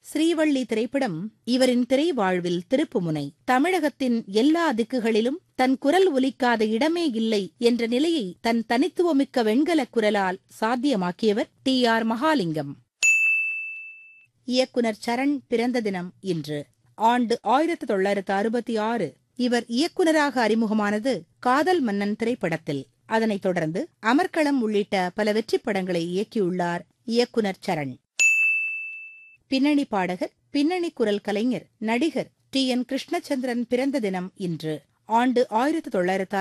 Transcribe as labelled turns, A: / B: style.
A: ஸ்ரீவள்ளி திரைப்படம் இவரின் திரை வாழ்வில் திருப்புமுனை தமிழகத்தின் எல்லா திக்குகளிலும் தன் குரல் ஒலிக்காத இடமே இல்லை என்ற நிலையை தன் தனித்துவமிக்க வெண்கலக் குரலால் சாத்தியமாக்கியவர் டி ஆர் மகாலிங்கம் இயக்குனர் சரண் பிறந்த தினம் இன்று ஆண்டு ஆயிரத்து தொள்ளாயிரத்து அறுபத்தி ஆறு இவர் இயக்குனராக அறிமுகமானது காதல் மன்னன் திரைப்படத்தில் அதனைத் தொடர்ந்து அமர்க்களம் உள்ளிட்ட பல வெற்றிப் படங்களை இயக்கியுள்ளார் இயக்குனர் சரண் பின்னணி பாடகர் பின்னணி குரல் கலைஞர் நடிகர் டி என் கிருஷ்ணச்சந்திரன் பிறந்த தினம் இன்று ஆண்டு ஆயிரத்து தொள்ளாயிரத்து